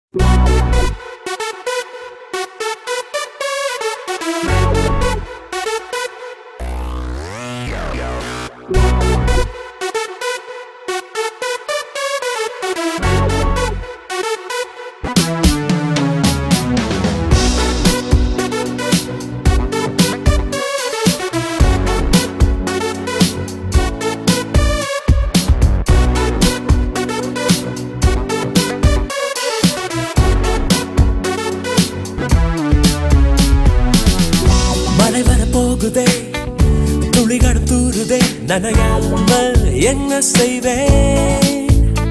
மழை வர போகுதே துளிகள் தூருதே நனையாமல் என்ன செய்வேன்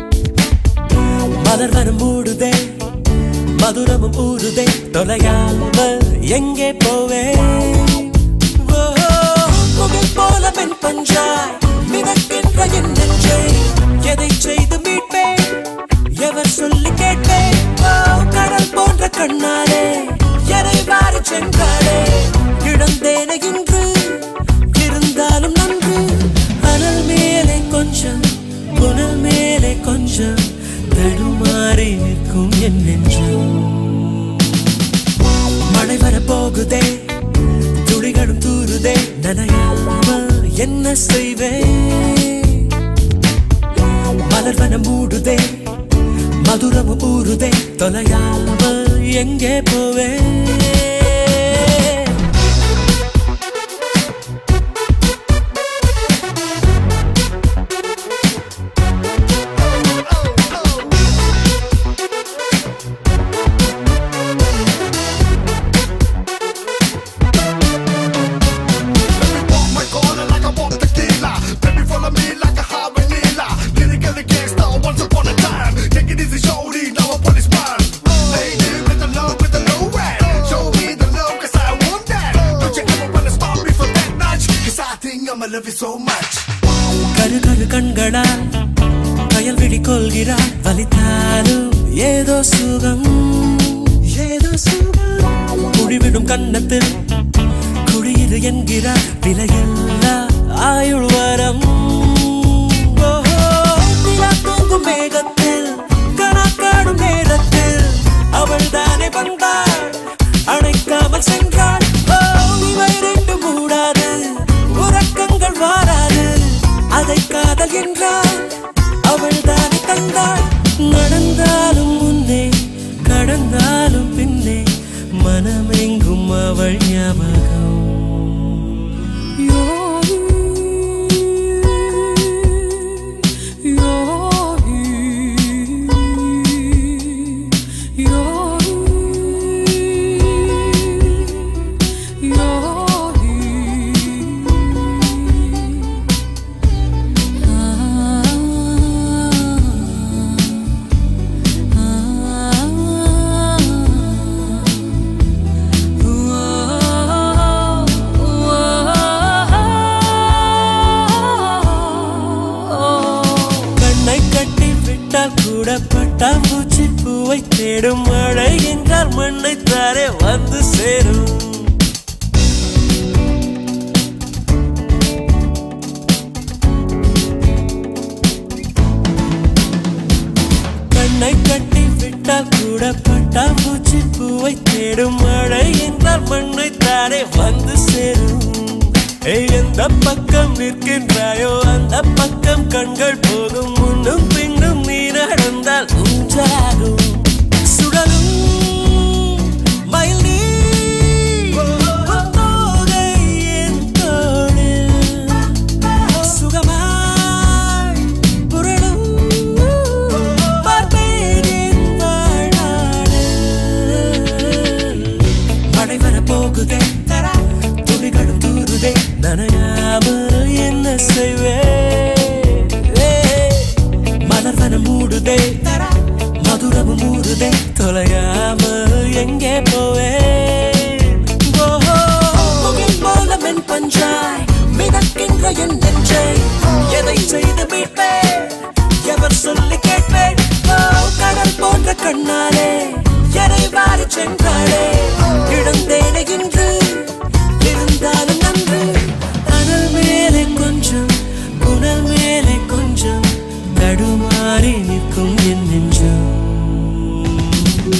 மலர் வரும் மூடுதே மதுரமும் ஊறுதே தொலையாமல் எங்கே போவேன் ஓ, முகில் போல பெண் பஞ்சாய் மிதக்கின்ற என் நெஞ்சை எதை செய்து மீட்பேன் எவர் சொல்லி கேட்பேன் ஓ, கடல் போன்ற கண்ணாலே எனை வாரி சென்றாளே இழந்தேன இன்று இருந்தாலும் நன்று அனல் மேலே கொஞ்சம் புனல் மேலே கொஞ்சம் தடுமாறி நிற்கும் என் நெஞ்சம் மழை வர போகுதே துளிகளும் தூருதே நனையாமல் என்ன செய்வேன் மலர் வனம் மூடுதே மதுரமும் ஊறுதே தொலையாமல் எங்கே போவேன் Walk my corner like I walk tequila. Baby, follow me like a high vanilla. Lyrically gangsta once upon a time. Take it easy, shorty, now a policeman. Lady with the love, with the low rent. Show me the love, cause I want that. Don't you ever wanna stop me from that notch? Cause I think I'ma love you so much. கரு கரு கண்களால் கயல் விழி கொள்கிறாள் வலித்தாலும் ஏதோ சுகம் ஏதோ சுகம் குழிவிடும் கன்னத்தில் குழியிரு என்கிறார் விலையில்லா ஆயுள் வரம் ஓஹோ, நிலா தூங்கும் மேகத்தில் கணக்காடும் நேரத்தில் அவள் தானே வந்தாள் அணைக்காமல் சென்றாள் ஓ, இவை ரெண்டு மூடாது உறக்கங்கள் வாராது அதை காதல் என்றாள் அவள் தானே தந்தாள் நடந்தாலும் முன்னே கடந்தாலும் பின்னே மனமெங்கும் அவள் ஞாபகம் கண்ணை கட்டி விட்டால் கூட பட்டாம்பூச்சி பூவை தேடும் மழை என்றால் மண்ணை தாரே வந்து சேரும் கண்ணை கட்டி விட்டால் கூட பட்டாம்பூச்சி பூவை தேடும் மழை என்றால் மண்ணை தாரே வந்து சேரும் ஏய், எந்த பக்கம் நிற்கின்றாயோ அந்த பக்கம் கண்கள் போகும் முன்னும் பின்னும் நீ நடந்தால் உஞ்சாகும் சுடலும் மயில் நீ தோகை என் தோளில் சுகமாய் புரளும் பார்ப்பேன் என் வாழ்நாளில். மழை வர போகுதே துளிகளும் தூருதே நனையாமல் என்ன செய்வேன் மலர் வனம் மூடுதே மதுரமும் மூடுதே தொலையாமல் எங்கே போவேன் ஓஹோ, முகில் போல மென் பஞ்சாய் மிதக்கின்ற என் நெஞ்சை எதை செய்து மீட்பேன் எவர் சொல்லி கேட்பேன் ஓ, கடல் போன்ற கண்ணாலே எனை வாரி சென்றாளே இழந்தேனே இன்று இருந்தாலும் நன்று அனல் மேலே கொஞ்சம் புனல் மேலே கொஞ்சம் தடுமாறி நிற்கும் என் நெஞ்சம்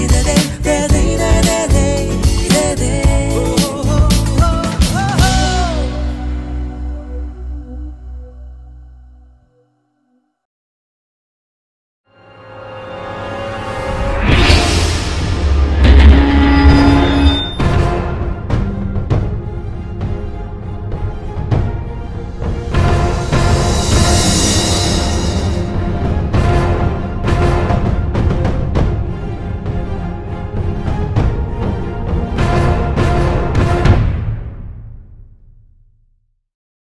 செய்ததே